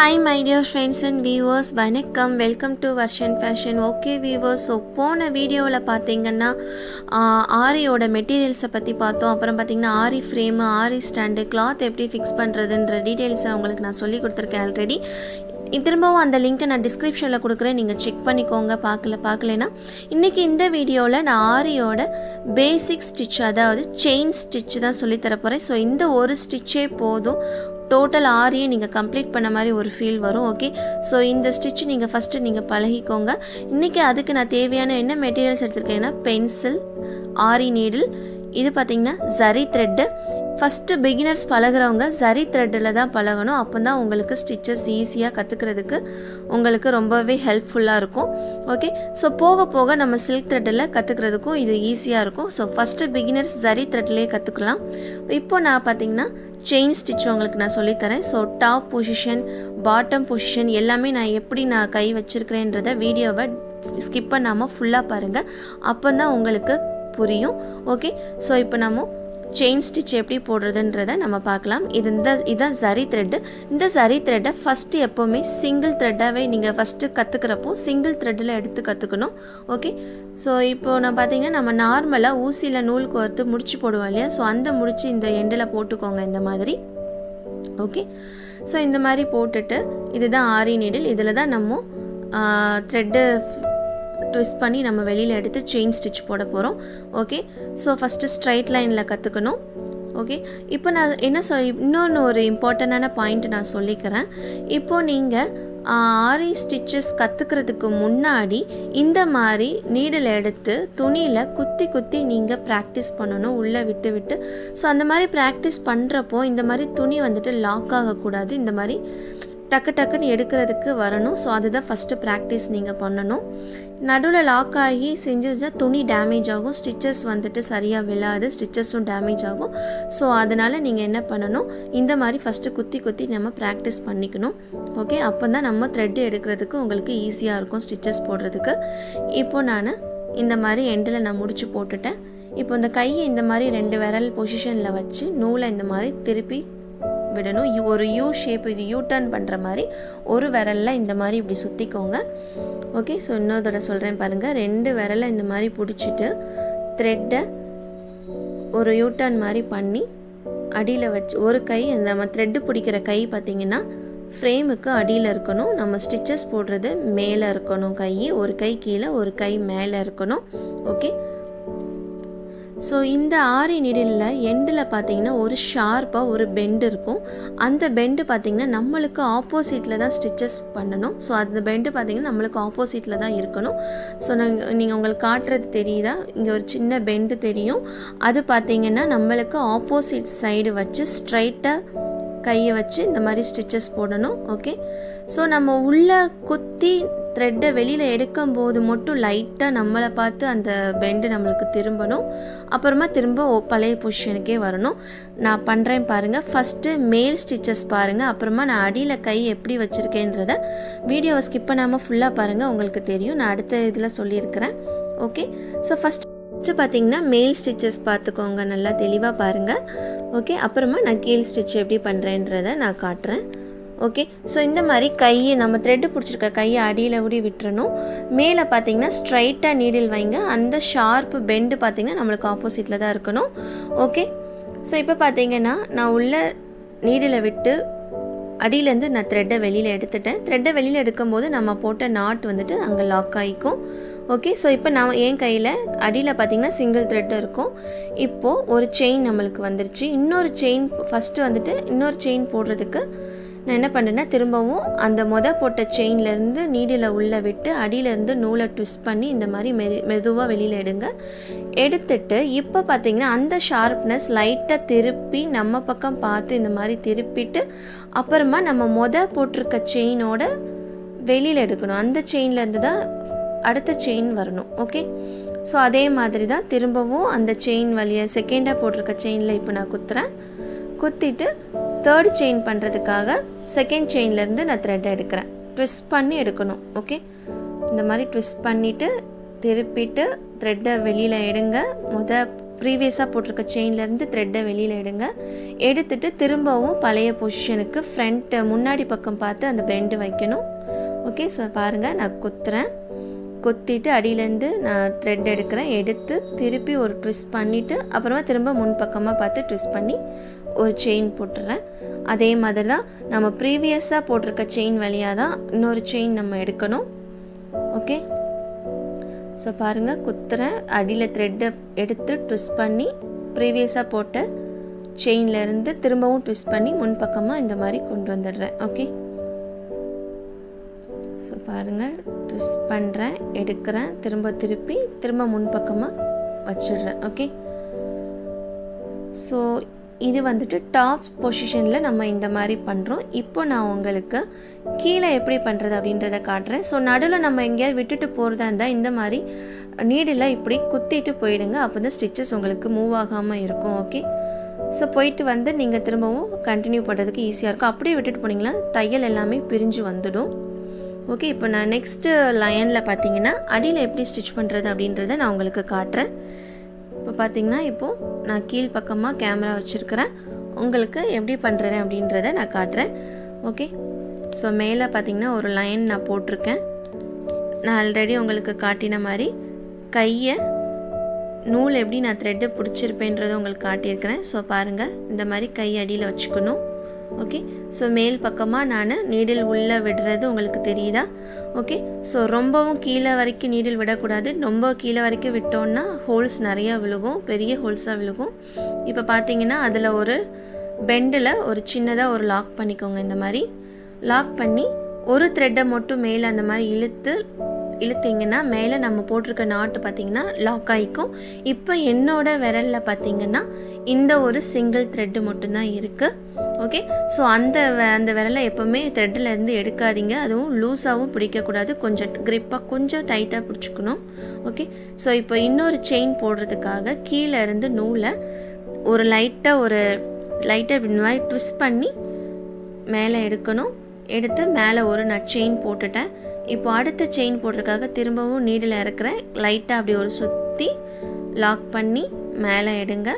hi my dear friends and viewers வணக்கம் welcome to Varshan fashion okay viewers so போன வீடியோவில் பார்த்தீங்கன்னா ஆஹ், ஆரியோட மெட்டீரியல்ஸை பற்றி பார்த்தோம் அப்புறம் பார்த்தீங்கன்னா aari frame aari stand cloth எப்படி ஃபிக்ஸ் பண்ணுறதுன்ற டீட்டெயில்ஸை உங்களுக்கு நான் சொல்லி கொடுத்துருக்கேன் ஆல்ரெடி திரும்பவும் அந்த லிங்க்கை நான் டிஸ்கிரிப்ஷனில் கொடுக்குறேன் நீங்கள் செக் பண்ணிக்கோங்க பார்க்கல பார்க்கலனா இன்றைக்கி இந்த வீடியோவில் நான் ஆரியோட பேசிக் ஸ்டிச் அதாவது செயின் ஸ்டிச் தான் சொல்லித் தர போகிறேன் ஸோ இந்த ஒரு ஸ்டிச்சே போதும் டோட்டல் ஆரியை நீங்கள் கம்ப்ளீட் பண்ண மாதிரி ஒரு ஃபீல் வரும் ஓகே ஸோ இந்த ஸ்டிச் நீங்கள் ஃபஸ்ட்டு நீங்கள் பழகிக்கோங்க இன்றைக்கி அதுக்கு நான் தேவையான என்ன மெட்டீரியல்ஸ் எடுத்திருக்கேன்னா பென்சில் ஆரி நீடில் இது பார்த்திங்கன்னா ஜரி த்ரெட்டு ஃபஸ்ட்டு பிகினர்ஸ் பழகுறவங்க ஜரி த்ரெட்டில் தான் பழகணும் அப்போ தான் உங்களுக்கு ஸ்டிச்சஸ் ஈஸியாக கற்றுக்கிறதுக்கு உங்களுக்கு ரொம்பவே ஹெல்ப்ஃபுல்லாக இருக்கும் ஓகே ஸோ போக போக நம்ம சில்க் த்ரெட்டில் கற்றுக்கிறதுக்கும் இது ஈஸியாக இருக்கும் ஸோ ஃபஸ்ட்டு பிகினர்ஸ் ஜரி த்ரெட்லேயே கற்றுக்கலாம் இப்போ நான் பார்த்தீங்கன்னா செயின் ஸ்டிச் உங்களுக்கு நான் சொல்லித்தரேன் so top position bottom position எல்லாமே நான் எப்படி நான் கை வச்சுருக்கிறேன்றத வீடியோவை ஸ்கிப் பண்ணாமல் ஃபுல்லாக பாருங்கள் அப்போ தான் உங்களுக்கு புரியும் ஓகே ஸோ இப்போ நம்ம செயின் ஸ்டிச் எப்படி போடுறதுன்றதை நம்ம பார்க்கலாம் இது இந்த இதுதான் சரி த்ரெட்டு இந்த சரி த்ரெட்டை ஃபஸ்ட்டு எப்போவுமே சிங்கிள் த்ரெட்டாகவே நீங்கள் ஃபஸ்ட்டு கற்றுக்கிறப்போ சிங்கிள் த்ரெட்டில் எடுத்து கற்றுக்கணும் ஓகே ஸோ இப்போது நான் பார்த்தீங்கன்னா நம்ம நார்மலாக ஊசியில் நூல் கோர்த்து முடிச்சு போடுவோம் இல்லையா ஸோ அந்த முடிச்சு இந்த எண்டில் போட்டுக்கோங்க இந்த மாதிரி ஓகே ஸோ இந்த மாதிரி போட்டுட்டு இதுதான் ஆரி நீடில் இதில் தான் நம்ம த்ரெட்டு ட்விஸ்ட் பண்ணி நம்ம வெளியில் எடுத்து செயின் ஸ்டிச் போட போகிறோம் ஓகே ஸோ ஃபஸ்ட்டு ஸ்ட்ரைட் லைனில் கற்றுக்கணும் ஓகே இப்போ நான் என்ன சொல் இன்னொன்று ஒரு இம்பார்ட்டண்டான பாயிண்ட் நான் சொல்லிக்கிறேன் இப்போ நீங்கள் ஆரி ஸ்டிச்சஸ் கற்றுக்கிறதுக்கு முன்னாடி இந்த மாதிரி நீடில் எடுத்து துணியில் குத்தி குத்தி நீங்கள் ப்ராக்டிஸ் பண்ணணும் உள்ளே விட்டு விட்டு ஸோ அந்த மாதிரி ப்ராக்டிஸ் பண்ணுறப்போ இந்த மாதிரி துணி வந்துட்டு லாக் ஆகக்கூடாது இந்த மாதிரி டக்கு டக்குன்னு எடுக்கிறதுக்கு வரணும் ஸோ அதுதான் ஃபஸ்ட்டு ப்ராக்டிஸ் நீங்கள் பண்ணணும் நடுவில் லாக் ஆகி செஞ்சுச்சா துணி டேமேஜ் ஆகும் ஸ்டிச்சஸ் வந்துட்டு சரியாக விழாது ஸ்டிச்சஸும் டேமேஜ் ஆகும் ஸோ அதனால் நீங்கள் என்ன பண்ணணும் இந்த மாதிரி ஃபஸ்ட்டு குத்தி குத்தி நம்ம ப்ராக்டிஸ் பண்ணிக்கணும் ஓகே அப்போ தான் நம்ம த்ரெட்டு எடுக்கிறதுக்கு உங்களுக்கு ஈஸியாக இருக்கும் ஸ்டிச்சஸ் போடுறதுக்கு இப்போ நான் இந்த மாதிரி எண்டில் நான் முடிச்சு போட்டுட்டேன் இப்போ இந்த கையை இந்த மாதிரி ரெண்டு விரல் பொசிஷனில் வச்சு நூலை இந்த மாதிரி திருப்பி விடணும் யூ ஒரு யூ ஷேப் இது யூ டர்ன் பண்ணுற மாதிரி ஒரு விரலில் இந்த மாதிரி இப்படி சுற்றிக்கோங்க ஓகே ஸோ இன்னொருத்தோட சொல்கிறேன் பாருங்கள் ரெண்டு விரலை இந்த மாதிரி பிடிச்சிட்டு த்ரெட்டை ஒரு யூ டர்ன் மாதிரி பண்ணி அடியில் வச்சு ஒரு கை அந்த நம்ம த்ரெட்டு பிடிக்கிற கை பார்த்திங்கன்னா ஃப்ரேமுக்கு அடியில் இருக்கணும் நம்ம ஸ்டிச்சஸ் போடுறது மேலே இருக்கணும் கை ஒரு கை கீழே ஒரு கை மேலே இருக்கணும் ஓகே ஸோ இந்த ஆரி நிடிலில் எண்டில் பார்த்தீங்கன்னா ஒரு ஷார்ப்பாக ஒரு பெண்டு இருக்கும் அந்த பெண்டு பார்த்திங்கன்னா நம்மளுக்கு ஆப்போசிட்டில் தான் ஸ்டிச்சஸ் பண்ணணும் ஸோ அந்த பெண்டு பார்த்திங்கன்னா நம்மளுக்கு ஆப்போசிட்டில் தான் இருக்கணும் ஸோ நாங்கள் நீங்கள் உங்களுக்கு காட்டுறது தெரியுதா இங்கே ஒரு சின்ன பெண்டு தெரியும் அது பார்த்திங்கன்னா நம்மளுக்கு ஆப்போசிட் சைடு வச்சு ஸ்ட்ரைட்டாக கையை வச்சு இந்த மாதிரி ஸ்டிச்சஸ் போடணும் ஓகே ஸோ நம்ம உள்ளே குத்தி த்ரெட்டை வெளியில் எடுக்கும்போது மட்டும் லைட்டாக நம்மளை பார்த்து அந்த பெண்டு நம்மளுக்கு திரும்பணும் அப்புறமா திரும்ப ஓ- பழைய பொசிஷனுக்கே வரணும் நான் பண்ணுறேன் பாருங்கள் ஃபஸ்ட்டு மேல் ஸ்டிச்சஸ் பாருங்கள் அப்புறமா நான் அடியில் கை எப்படி வச்சுருக்கேன்றத வீடியோவை ஸ்கிப் பண்ணாமல் ஃபுல்லாக பாருங்கள் உங்களுக்கு தெரியும் நான் அடுத்த இதில் சொல்லியிருக்கிறேன் ஓகே ஸோ ஃபஸ்ட் ஃபஸ்ட்டு பார்த்தீங்கன்னா மேல் ஸ்டிச்சஸ் பார்த்துக்கோங்க நல்லா தெளிவாக பாருங்கள் ஓகே அப்புறமா நான் கீழ் ஸ்டிச் எப்படி பண்ணுறேன்றதை நான் காட்டுறேன் ஓகே ஸோ இந்த மாதிரி கையை நம்ம த்ரெட்டு பிடிச்சிருக்க கையை அடியில் ஊடி விட்டுறணும் மேலே பார்த்தீங்கன்னா ஸ்ட்ரைட்டாக நீடில் வைங்க அந்த ஷார்ப்பு பெண்டு பார்த்தீங்கன்னா நம்மளுக்கு ஆப்போசிட்டில் தான் இருக்கணும் ஓகே ஸோ இப்போ பார்த்தீங்கன்னா நான் உள்ள நீடில் விட்டு அடியிலேருந்து நான் த்ரெட்டை வெளியில் எடுத்துட்டேன் த்ரெட்டை வெளியில் எடுக்கும்போது நம்ம போட்ட நாட் வந்துட்டு அங்கே லாக் ஆகிக்கும் ஓகே ஸோ இப்போ நான் என் கையில் அடியில் பார்த்தீங்கன்னா சிங்கிள் த்ரெட் இருக்கும் இப்போது ஒரு செயின் நம்மளுக்கு வந்துருச்சு இன்னொரு செயின் ஃபஸ்ட்டு வந்துட்டு இன்னொரு செயின் போடுறதுக்கு நான் என்ன பண்ணேன்னா திரும்பவும் அந்த மொத போட்ட செயின்லேருந்து நீடில் உள்ளே விட்டு அடியிலேருந்து நூலை ட்விஸ்ட் பண்ணி இந்த மாதிரி மெ மெதுவாக வெளியில் எடுங்க எடுத்துட்டு இப்போ பார்த்தீங்கன்னா அந்த ஷார்ப்னஸ் லைட்டாக திருப்பி நம்ம பக்கம் பார்த்து இந்த மாதிரி திருப்பிட்டு அப்புறமா நம்ம மொத போட்டிருக்க செயினோட வெளியில் எடுக்கணும் அந்த செயின்லேருந்து தான் அடுத்த செயின் வரணும் ஓகே ஸோ அதே மாதிரி தான் திரும்பவும் அந்த செயின் வழியாக செகண்டாக போட்டிருக்க செயினில் இப்போ நான் குத்துறேன் குத்திட்டு தேர்ட் செயின் பண்ணுறதுக்காக செகண்ட் செயின்லேருந்து நான் த்ரெட் எடுக்கிறேன் ட்விஸ்ட் பண்ணி எடுக்கணும் ஓகே இந்த மாதிரி ட்விஸ்ட் பண்ணிவிட்டு திருப்பிட்டு த்ரெட்டை வெளியில் எடுங்க முத ப்ரீவியஸாக போட்டிருக்க செயின்லேருந்து த்ரெட்டை வெளியில் எடுங்க எடுத்துட்டு திரும்பவும் பழைய பொசிஷனுக்கு ஃப்ரண்ட்டு முன்னாடி பக்கம் பார்த்து அந்த பெண்டு வைக்கணும் ஓகே ஸோ பாருங்கள் நான் குத்துறேன் கொத்திட்டு அடியிலேருந்து நான் த்ரெட் எடுக்கிறேன் எடுத்து திருப்பி ஒரு ட்விஸ்ட் பண்ணிவிட்டு அப்புறமா திரும்ப முன்பக்கமாக பார்த்து ட்விஸ்ட் பண்ணி ஒரு செயின் போட்டுடுறேன் அதே மாதிரி தான் நம்ம ப்ரீவியஸாக போட்டிருக்க செயின் வழியாக தான் இன்னொரு செயின் நம்ம எடுக்கணும் ஓகே ஸோ பாருங்கள் குத்துறேன் அடியில் த்ரெட்டை எடுத்து ட்விஸ்ட் பண்ணி ப்ரீவியஸாக போட்ட செயின்லேருந்து திரும்பவும் ட்விஸ்ட் பண்ணி முன்பக்கமாக இந்த மாதிரி கொண்டு வந்துடுறேன் ஓகே ஸோ பாருங்கள் ட்விஸ்ட் பண்ணுறேன் எடுக்கிறேன் திரும்ப திருப்பி திரும்ப முன்பக்கமாக வச்சிடுறேன் ஓகே ஸோ இது வந்துட்டு டாப் பொசிஷனில் நம்ம இந்த மாதிரி பண்ணுறோம் இப்போ நான் உங்களுக்கு கீழே எப்படி பண்ணுறது அப்படின்றத காட்டுறேன் ஸோ நடுவில் நம்ம எங்கேயாவது விட்டுட்டு போகிறதா இருந்தால் இந்த மாதிரி நீடில் இப்படி குத்திட்டு போயிடுங்க அப்போ தான் ஸ்டிச்சஸ் உங்களுக்கு மூவ் ஆகாமல் இருக்கும் ஓகே ஸோ போயிட்டு வந்து நீங்கள் திரும்பவும் கண்டினியூ பண்ணுறதுக்கு ஈஸியாக இருக்கும் அப்படியே விட்டுட்டு போனீங்கன்னா தையல் எல்லாமே பிரிஞ்சு வந்துடும் ஓகே இப்போ நான் நெக்ஸ்ட்டு லயனில் பார்த்தீங்கன்னா அடியில் எப்படி ஸ்டிச் பண்ணுறது அப்படின்றத நான் உங்களுக்கு காட்டுறேன் இப்போ பார்த்தீங்கன்னா இப்போது நான் கீழ் பக்கமாக கேமரா வச்சுருக்கிறேன் உங்களுக்கு எப்படி பண்ணுறேன் அப்படின்றத நான் காட்டுறேன் ஓகே ஸோ மேலே பார்த்தீங்கன்னா ஒரு லைன் நான் போட்டிருக்கேன் நான் ஆல்ரெடி உங்களுக்கு காட்டின மாதிரி கையை நூல் எப்படி நான் த்ரெட்டு பிடிச்சிருப்பேன்றதை உங்களுக்கு காட்டியிருக்கிறேன் ஸோ பாருங்கள் இந்த மாதிரி கை அடியில் வச்சுக்கணும் ஓகே ஸோ மேல் பக்கமாக நான் நீடில் உள்ளே விடுறது உங்களுக்கு தெரியுதா ஓகே ஸோ ரொம்பவும் கீழே வரைக்கும் நீடில் விடக்கூடாது ரொம்ப கீழே வரைக்கும் விட்டோன்னா ஹோல்ஸ் நிறையா விழுகும் பெரிய ஹோல்ஸாக விழுகும் இப்போ பார்த்தீங்கன்னா அதில் ஒரு பெண்டில் ஒரு சின்னதாக ஒரு லாக் பண்ணிக்கோங்க இந்த மாதிரி லாக் பண்ணி ஒரு த்ரெட்டை மட்டும் மேலே அந்த மாதிரி இழுத்து இழுத்தீங்கன்னா மேலே நம்ம போட்டிருக்க நாட்டு பார்த்தீங்கன்னா லாக் ஆகிக்கும் இப்போ என்னோட விரலில் பார்த்தீங்கன்னா இந்த ஒரு சிங்கிள் த்ரெட்டு மட்டும்தான் இருக்குது ஓகே ஸோ அந்த அந்த விரலை எப்போவுமே த்ரெட்டில் இருந்து எடுக்காதீங்க அதுவும் லூஸாகவும் பிடிக்கக்கூடாது கொஞ்சம் க்ரிப்பாக கொஞ்சம் டைட்டாக பிடிச்சிக்கணும் ஓகே ஸோ இப்போ இன்னொரு செயின் போடுறதுக்காக கீழே இருந்து நூலை ஒரு லைட்டாக ஒரு லைட்டாக இந்த மாதிரி ட்விஸ்ட் பண்ணி மேலே எடுக்கணும் எடுத்து மேலே ஒரு நான் செயின் போட்டுட்டேன் இப்போ அடுத்த செயின் போடுறதுக்காக திரும்பவும் நீடில் இறக்குறேன் லைட்டாக அப்படி ஒரு சுற்றி லாக் பண்ணி மேலே எடுங்க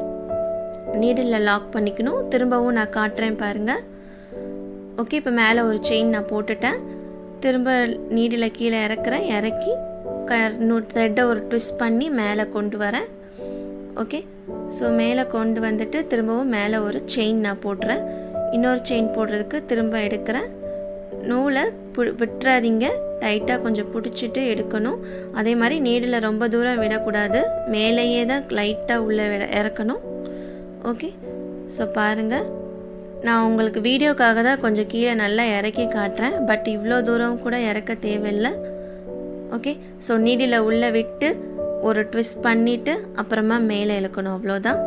நீடில் லாக் பண்ணிக்கணும் திரும்பவும் நான் காட்டுறேன் பாருங்கள் ஓகே இப்போ மேலே ஒரு செயின் நான் போட்டுட்டேன் திரும்ப நீடில் கீழே இறக்குறேன் இறக்கி க த்ரெட்டை ஒரு ட்விஸ்ட் பண்ணி மேலே கொண்டு வரேன் ஓகே ஸோ மேலே கொண்டு வந்துட்டு திரும்பவும் மேலே ஒரு செயின் நான் போட்டுறேன் இன்னொரு செயின் போடுறதுக்கு திரும்ப எடுக்கிறேன் நூலை பு விட்டுறாதீங்க டைட்டாக கொஞ்சம் பிடிச்சிட்டு எடுக்கணும் அதே மாதிரி நீடில் ரொம்ப தூரம் விடக்கூடாது மேலேயே தான் லைட்டாக உள்ளே விட இறக்கணும் ஓகே ஸோ பாருங்கள் நான் உங்களுக்கு வீடியோக்காக தான் கொஞ்சம் கீழே நல்லா இறக்கி காட்டுறேன் பட் இவ்வளோ தூரம் கூட இறக்க தேவையில்லை ஓகே ஸோ நீடில் உள்ளே விட்டு ஒரு ட்விஸ்ட் பண்ணிவிட்டு அப்புறமா மேலே இழுக்கணும் அவ்வளோதான்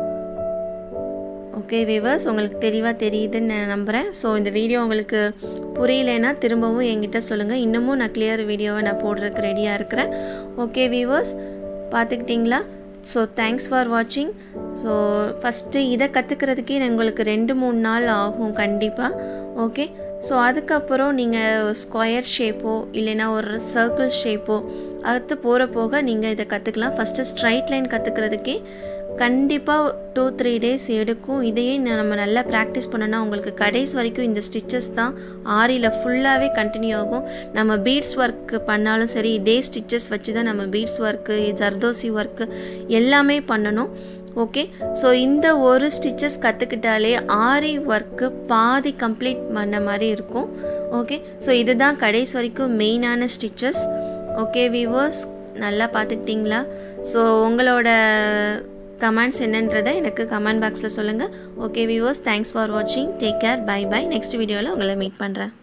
ஓகே வீவர்ஸ் உங்களுக்கு தெளிவாக தெரியுதுன்னு நான் நம்புகிறேன் ஸோ இந்த வீடியோ உங்களுக்கு புரியலைன்னா திரும்பவும் என்கிட்ட சொல்லுங்கள் இன்னமும் நான் கிளியர் வீடியோவை நான் போடுறதுக்கு ரெடியாக இருக்கிறேன் ஓகே வீவர்ஸ் பார்த்துக்கிட்டிங்களா ஸோ தேங்க்ஸ் ஃபார் வாட்சிங் ஸோ ஃபஸ்ட்டு இதை கற்றுக்கிறதுக்கே உங்களுக்கு ரெண்டு மூணு நாள் ஆகும் கண்டிப்பாக ஓகே ஸோ அதுக்கப்புறம் நீங்கள் ஸ்கொயர் ஷேப்போ இல்லைன்னா ஒரு சர்க்கிள் ஷேப்போ அடுத்து போகிற போக நீங்கள் இதை கற்றுக்கலாம் ஃபஸ்ட்டு ஸ்ட்ரைட் லைன் கற்றுக்கிறதுக்கே கண்டிப்பாக டூ த்ரீ டேஸ் எடுக்கும் இதையே நம்ம நல்லா ப்ராக்டிஸ் பண்ணோன்னா உங்களுக்கு கடைசி வரைக்கும் இந்த ஸ்டிச்சஸ் தான் ஆரியில் ஃபுல்லாகவே கண்டினியூ ஆகும் நம்ம பீட்ஸ் ஒர்க்கு பண்ணாலும் சரி இதே ஸ்டிச்சஸ் வச்சு தான் நம்ம பீட்ஸ் ஒர்க்கு ஜர்தோசி ஒர்க்கு எல்லாமே பண்ணணும் ஓகே ஸோ இந்த ஒரு ஸ்டிச்சஸ் கற்றுக்கிட்டாலே ஆரி ஒர்க்கு பாதி கம்ப்ளீட் பண்ண மாதிரி இருக்கும் ஓகே ஸோ இதுதான் கடைசி வரைக்கும் மெயினான ஸ்டிச்சஸ் ஓகே வியூவர்ஸ் நல்லா பார்த்துக்கிட்டிங்களா ஸோ உங்களோட கமெண்ட்ஸ் என்னன்றதை எனக்கு கமெண்ட் பாக்ஸில் சொல்லுங்கள் ஓகே வியூவர்ஸ் தேங்க்ஸ் ஃபார் வாட்சிங் take care bye bye next வீடியோவில் உங்களை மீட் பண்ணுறேன்